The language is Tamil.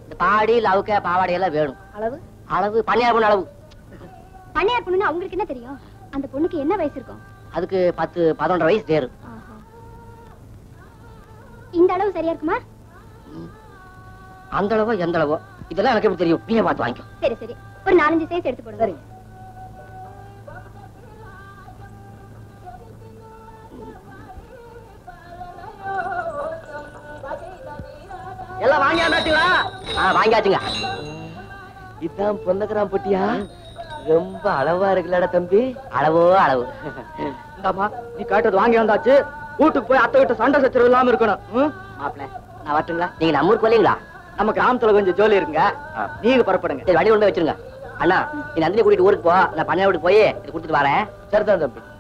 இந்த பாடி லவுக்க பாவாடை எல்லாம் வேணும் அளவு அளவு பன்னியார் பொண்ணு அளவு பண்ணையார் பொண்ணுன்னு அவங்களுக்கு என்ன தெரியும் அந்த பொண்ணுக்கு என்ன வயசு இருக்கும் அதுக்கு பத்து பதினொன்றரை வயசு தேரு ஆஹா. இந்த அளவு சரியா இருக்குமா அந்த அளவோ எந்த அளவோ இதெல்லாம் எனக்கு எப்படி தெரியும் நீயே பார்த்து வாங்கிக்கோ சரி சரி ஒரு நாலஞ்சு சைஸ் எடுத்து போடுங்க சரிங்க எல்லாம் வாங்கியாண்டாச்சுங்களா ஆ வாங்கியாச்சுங்க இதான் பொன்னகராம் பொட்டியா ரொம்ப அளவா இருக்குல்லடா தம்பி அளவோ அளவு இந்தாமா நீ கேட்டது வாங்கி வந்தாச்சு வீட்டுக்கு போய் அத்தை விட்டு சண்டை சச்சரவு இல்லாம இருக்கணும் ம்? மாப்பிள நான் வரட்டுங்களா நீங்க நம்ம ஊருக்கு வரலீங்களா நம்ம கிராமத்துல கொஞ்சம் ஜோலி இருங்க ஆ. நீங்க புறப்படுங்க சரி வண்டி கொண்டு போய் வச்சிருங்க அண்ணா நீ நந்தினி கூட்டிட்டு ஊருக்கு போ நான் பண்ணையா வீட்டுக்கு போய் இது கொடுத்துட்டு வரேன் சரிதான் தம்பி